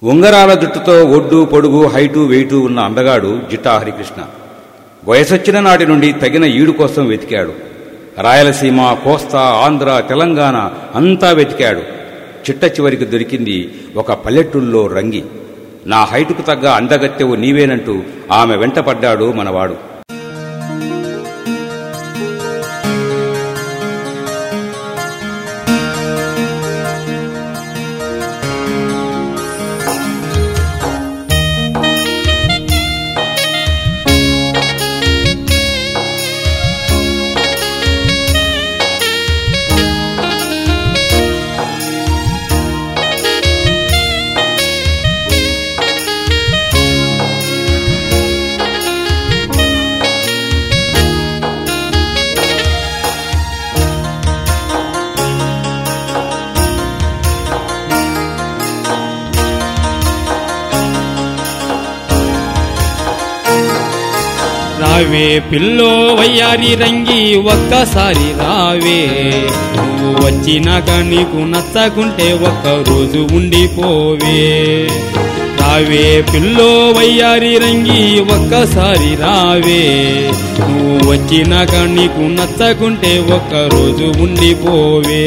ఉంగరాల జుట్టుతో ఒడ్డు పొడుగు హైటు వెయిటు ఉన్న అందగాడు జిట్టా హరికృష్ణ వయసొచ్చిన నాటి నుండి తగిన ఈడు కోసం వెతికాడు రాయలసీమ కోస్తా ఆంధ్ర తెలంగాణ అంతా వెతికాడు చిట్ట చివరికి దొరికింది ఒక పల్లెటూళ్ళలో రంగి నా హైటుకు తగ్గ అందగత్తెవు నీవేనంటూ ఆమె వెంటపడ్డాడు మనవాడు రావే పిల్లో వయ్యారి రంగి ఒక్కసారి రావే నువ్వు వచ్చినాక నీకు నచ్చకుంటే ఒక్క రోజు ఉండిపోవే రావే పిల్లో వయ్యారి రంగి ఒక్కసారి రావే నువ్వు వచ్చినాక నీకు నచ్చకుంటే ఒక్క రోజు ఉండిపోవే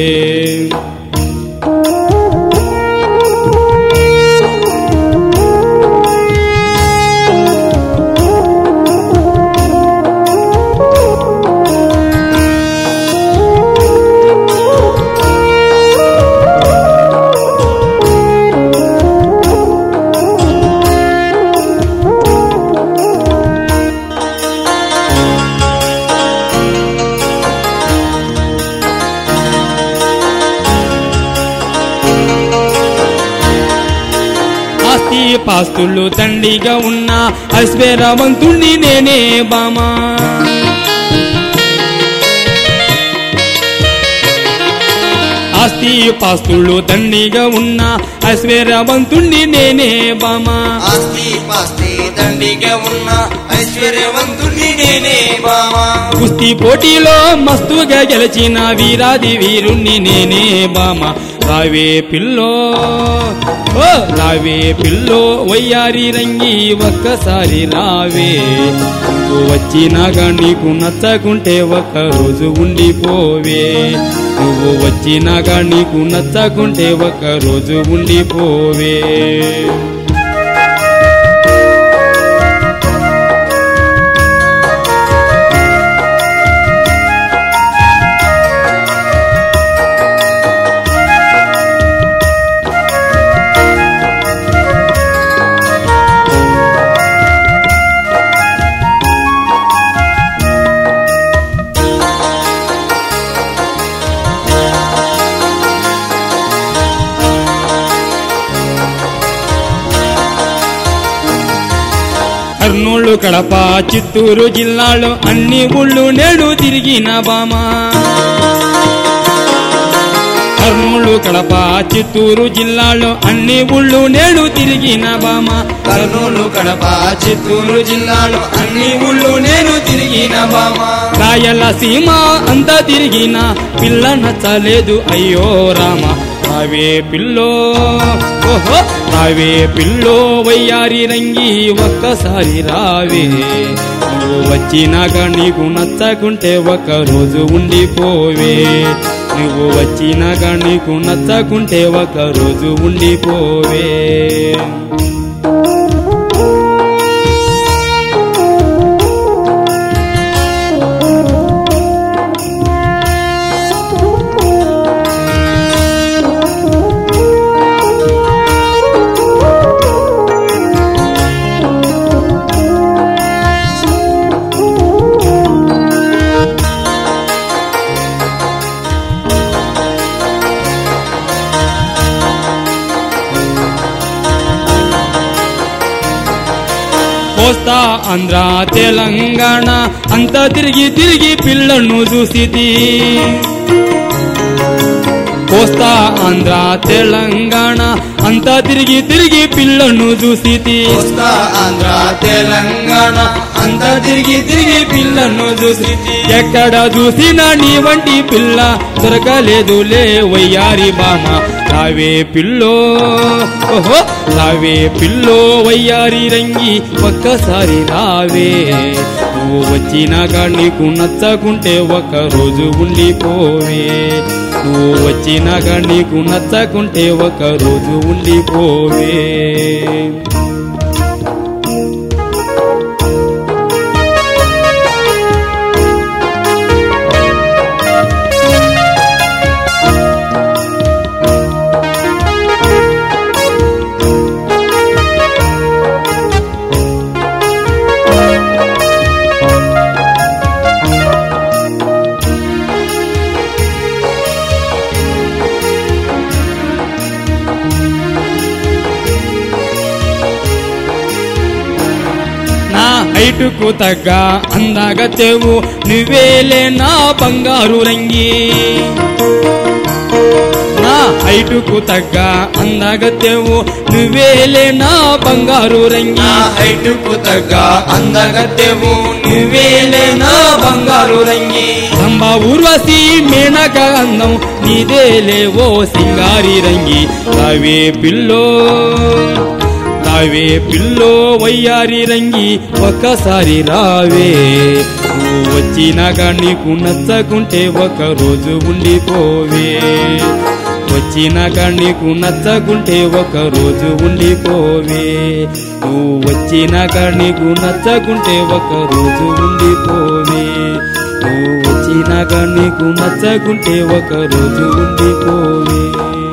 ఆస్తి పాస్తులు తండిగా ఉన్న ఐశ్వర్యవంతుణ్ణి నేనే బామా ఆస్తి పాస్తులు దండిగా ఉన్న ఐశ్వర్యవంతుణ్ణి నేనే బామా ఆస్తి పాస్తి దండిగా ఉన్న ఐశ్వర్యవంతుని నేనే బావా కుస్తీ పోటీలో మస్తుగా గెలిచిన వీరాది వీరుణ్ణి నేనే బామ రావే పిల్లో ఓ రావే పిల్లో వయ్యారి రంగి ఒక్కసారి రావే నువ్వు వచ్చినాక నీకు నచ్చకుంటే ఒక్క రోజు ఉండిపోవే నువ్వు వచ్చినాక నీకు నచ్చకుంటే ఒక్క రోజు ఉండిపోవే కర్నూలు కడప చిత్తూరు జిల్లాలో అన్ని ఊళ్ళు నేడు తిరిగిన బామా కర్నూలు కడప చిత్తూరు జిల్లాలో అన్ని ఊళ్ళు నేడు తిరిగిన బామా కర్నూలు కడప చిత్తూరు జిల్లాలో అన్ని ఊళ్ళు నేను తిరిగిన బావా రాయలసీమ అంతా తిరిగిన పిల్ల నచ్చలేదు అయ్యో రామ రావే పిల్లో ఓహో రావే పిల్లో వయ్యారి రంగి ఒక్కసారి రావే నువ్వు వచ్చినాక నీకు నచ్చకుంటే ఒక్క రోజు ఉండిపోవే నువ్వు వచ్చినాక నీకు నచ్చకుంటే ఒక్క రోజు ఉండిపోవే కోస్తా ఆంధ్ర తెలంగాణ అంతా తిరిగి తిరిగి పిల్లలను చూసితి కోస్తా ఆంధ్ర తెలంగాణ అంతా తిరిగి తిరిగి పిల్లను చూసి కోస్తా ఆంధ్ర తెలంగాణ అంతా తిరిగి తిరిగి పిల్లను చూసి ఎక్కడ చూసినా నీ వంటి పిల్ల దొరకలేదులే వయ్యారి బామ రావే పిల్లో ఓహో రావే పిల్లో వయ్యారి రంగి ఒక్కసారి రావే నువ్వు వచ్చినాక నీకు నచ్చకుంటే ఒక రోజు ఉండిపోవే నువ్వు వచ్చినాక నీకు నచ్చకుంటే ఒక రోజు ఉండిపోవే నా హైటుకు తగ్గ అందాగతేవు నువ్వేలే నా బంగారు రంగి నా హైటుకు తగ్గ అందాగతేవు నువ్వేలే నా బంగారు రంగి నా హైటుకు తగ్గ అందగత్తెవు నువ్వేలే నా బంగారు రంగి రంభ ఊర్వశి మేనక అందం నీదేలే ఓ సింగారి రంగి రావే పిల్లో రావే పిల్లో వయ్యారి రంగి ఒక్కసారి రావే నువ్వు వచ్చినాక నీకు నచ్చకుంటే ఒక రోజు ఉండిపోవే వచ్చినాక నీకు నచ్చకుంటే ఒక రోజు ఉండిపోవే నువ్వు వచ్చినాక నీకు నచ్చకుంటే ఒక రోజు ఉండిపోవే నువ్వు వచ్చినాక నీకు నచ్చకుంటే ఒక రోజు ఉండిపోవే